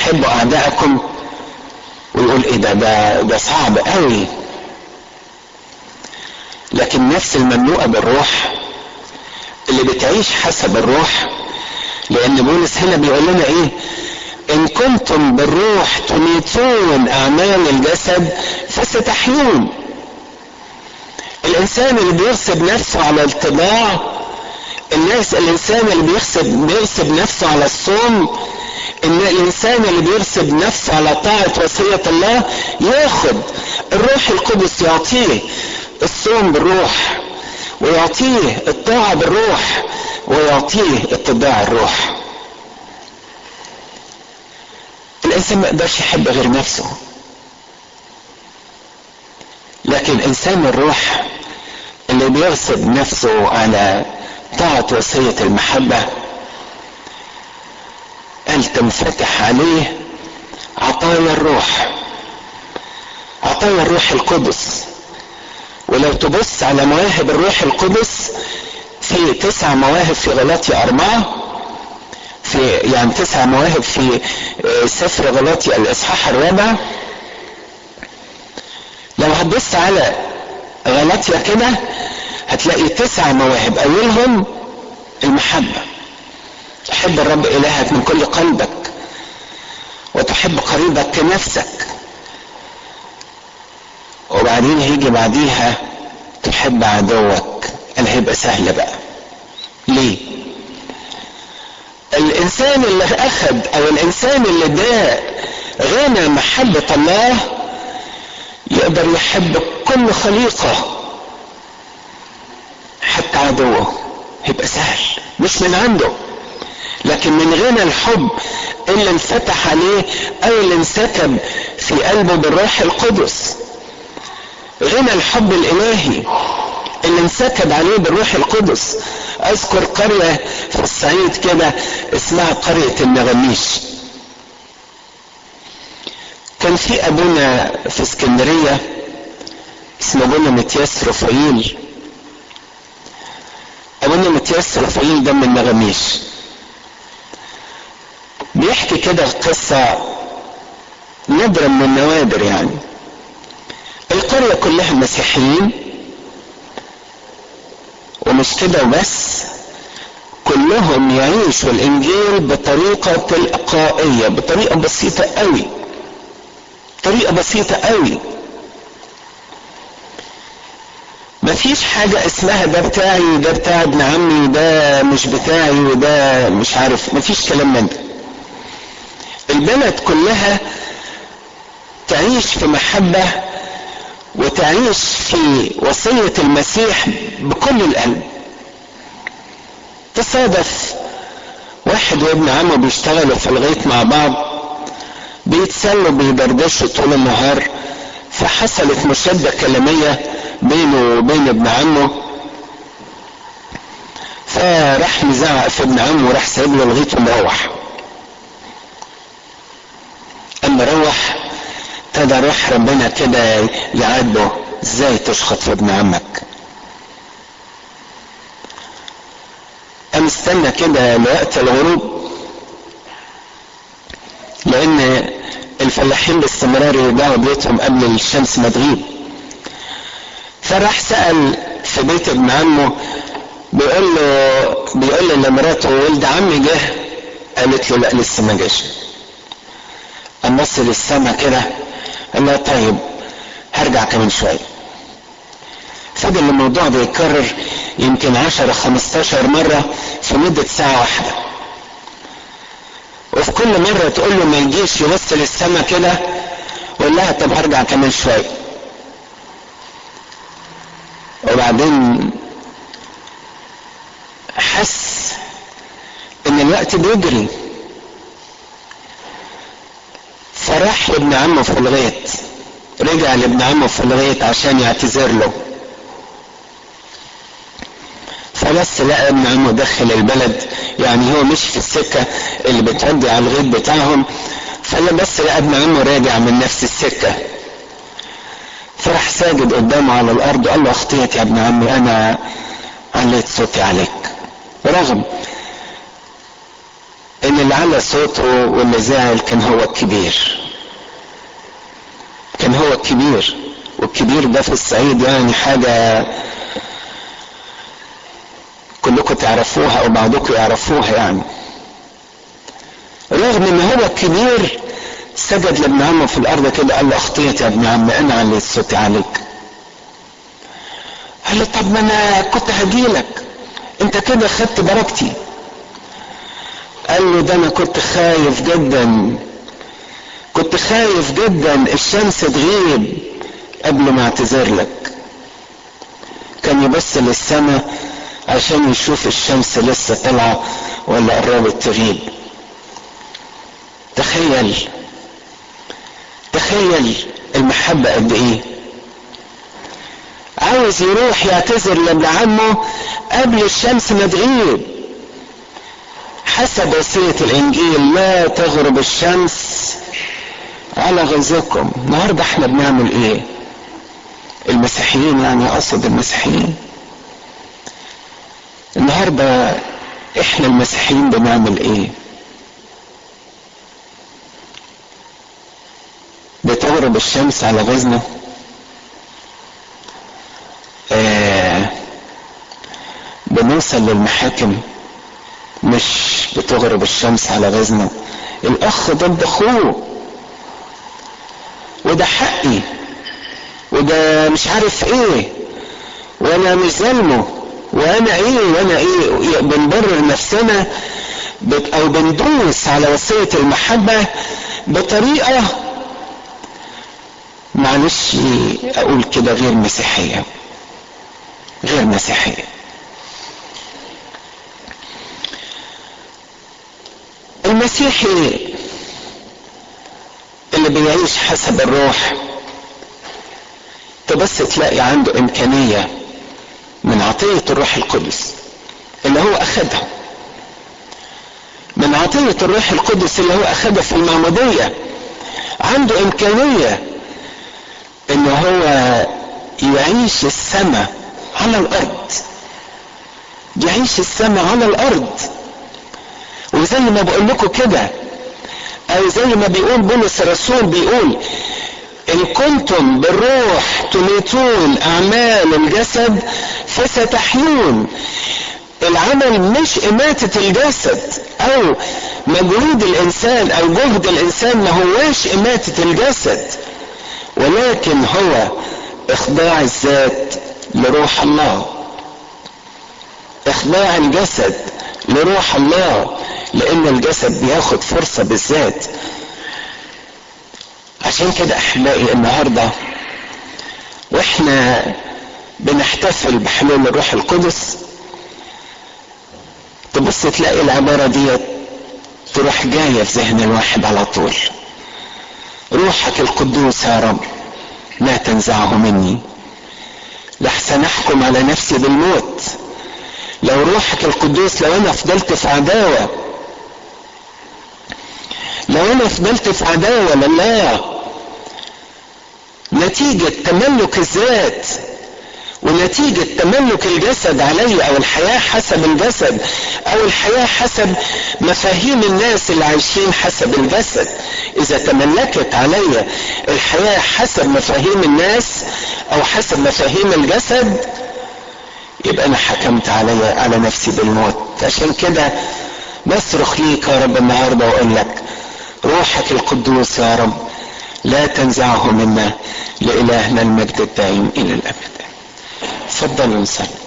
احبوا اعدائكم ويقول ايه ده ده ده صعب قوي لكن النفس المملوءه بالروح اللي بتعيش حسب الروح لان بولس هنا بيقول لنا ايه ان كنتم بالروح تميتون اعمال الجسد فستحيون الانسان اللي بيغصب نفسه على الاتباع الناس الانسان اللي بيغصب بيغصب نفسه على الصوم ان الانسان اللي بيغصب نفسه على طاعة وصية الله ياخد الروح القدس يعطيه الصوم بالروح ويعطيه الطاعة بالروح ويعطيه اتباع الروح الانسان ما يقدرش يحب غير نفسه لكن انسان الروح اللي بيغصب نفسه على طاعة وصية المحبة قال تنفتح عليه عطايا الروح عطايا الروح القدس ولو تبص على مواهب الروح القدس في تسع مواهب في غلاطي أربعة في يعني تسع مواهب في سفر غلاطي الإصحاح الرابع لو هتبص على غلاطيا كده هتلاقي تسع مواهب أولهم المحبة تحب الرب إلهك من كل قلبك وتحب قريبك كنفسك وبعدين هيجي بعديها تحب عدوك قال هيبقى سهل بقى ليه الانسان اللي اخذ او الانسان اللي ده غنى محبة الله يقدر يحب كل خليقة حتى عدوه هيبقى سهل مش من عنده لكن من غنى الحب اللي انفتح عليه او اللي انسكب في قلبه بالروح القدس غنى الحب الالهي اللي انسكب عليه بالروح القدس اذكر قرية في الصعيد كده اسمها قرية النغميش كان في ابونا في اسكندرية اسمه ابونا متياس رفايل ابونا متياس رفايل ده من النغميش بيحكي كده قصة نادرة من النوادر يعني القرية كلها مسيحيين ومش كده وبس كلهم يعيشوا الانجيل بطريقة تلقائية بطريقة بسيطة قوي طريقة بسيطة قوي مفيش حاجة اسمها ده بتاعي وده بتاع ابن عمي وده مش بتاعي وده مش عارف مفيش كلام من ده البلد كلها تعيش في محبة وتعيش في وصية المسيح بكل القلب تصادف واحد وابن عمه بيشتغلوا في الغيط مع بعض بيتسلوا بيدردشوا طول النهار فحصلت مشادة كلامية بينه وبين ابن عمه فراح مزعق في ابن عمه وراح سايب له الغيط ومروح اما روح ابتدى روح ربنا كده يعاتبه ازاي تشخط في ابن عمك قام استنى كده لوقت الغروب لان الفلاحين باستمرار يرجعوا بيتهم قبل الشمس ما تغيب فراح سأل في بيت ابن عمه بيقول له بيقول له لمراته ولد عمي جه قالت له لا لسه ما جاش قام بص للسما كده قال لها طيب هرجع كمان شويه فضل الموضوع بيتكرر يمكن 10 15 مرة في مدة ساعة واحدة وفي كل مرة تقول له ما يجيش يبص للسما كده ويقول لها طب هرجع كمان شوية وبعدين حس ان الوقت بيجري فراح لابن عمه في الغيط رجع لابن عمه في الغيط عشان يعتذر له فبس لقى ابن عمه دخل البلد يعني هو مشي في السكة اللي بتودي على الغيط بتاعهم فلا بس لقى ابن عمه راجع من نفس السكة فراح ساجد قدامه على الارض وقال له اخطيت يا ابن عمي انا عليت صوتي عليك رغم ان اللي على صوته واللي زعل كان هو الكبير كان هو الكبير والكبير ده في الصعيد يعني حاجة كلكم تعرفوها او بعضكم يعرفوها يعني رغم ان هو الكبير سجد لابن عمه في الارض كده قال له اخطيت يا ابن عم انا عليت صوتي عليك قال له طب ما انا كنت هجيلك انت كده خدت بركتي قال له ده انا كنت خايف جدا كنت خايف جدا الشمس تغيب قبل ما اعتذر لك كان يبص للسماء عشان يشوف الشمس لسه طالعه ولا قربت تغيب تخيل تخيل المحبة قد ايه عاوز يروح يعتذر لابن عمه قبل الشمس ما تغيب حسب وصية الانجيل لا تغرب الشمس على غيظكم النهاردة احنا بنعمل ايه المسيحيين يعني اقصد المسيحيين النهاردة احنا المسيحيين بنعمل ايه بتغرب الشمس على غزنا آه بنوصل للمحاكم مش بتغرب الشمس على غزنا الاخ ضد اخوه وده حقي وده مش عارف ايه وانا مش ظلمه وانا ايه وانا ايه بنبرر نفسنا او بندوس على وصية المحبة بطريقة معلش اقول كده غير مسيحية غير مسيحية المسيحي اللي بيعيش حسب الروح تبص تلاقي عنده امكانية من عطية الروح القدس اللي هو اخدها من عطية الروح القدس اللي هو اخدها في المعمودية عنده امكانية ان هو يعيش السماء على الارض يعيش السماء على الارض وزي ما بقول لكم كده او زي ما بيقول بولس الرسول بيقول ان كنتم بالروح تميتون اعمال الجسد فستحيون العمل مش اماتة الجسد او مجهود الانسان او جهد الانسان ما هواش اماتة الجسد ولكن هو اخضاع الذات لروح الله اخضاع الجسد لروح الله لان الجسد بياخد فرصة بالذات عشان كده احبائي النهاردة واحنا بنحتفل بحلول الروح القدس تبص تلاقي العبارة دي تروح جاية في ذهن الواحد على طول روحك القدوس يا رب لا تنزعه مني لحسن احكم على نفسي بالموت لو روحك القدوس لو انا فضلت في عداوة لو انا فضلت في عداوة لله نتيجة تملك الذات ونتيجة تملك الجسد علي او الحياة حسب الجسد او الحياة حسب مفاهيم الناس اللي عايشين حسب الجسد اذا تملكت علي الحياة حسب مفاهيم الناس او حسب مفاهيم الجسد يبقى انا حكمت علي على نفسي بالموت عشان كده بصرخ ليك يا رب النهارده واقول لك روحك القدوس يا رب لا تنزعه منا لإلهنا المجد الدائم إلى الأبد تفضلوا نصلي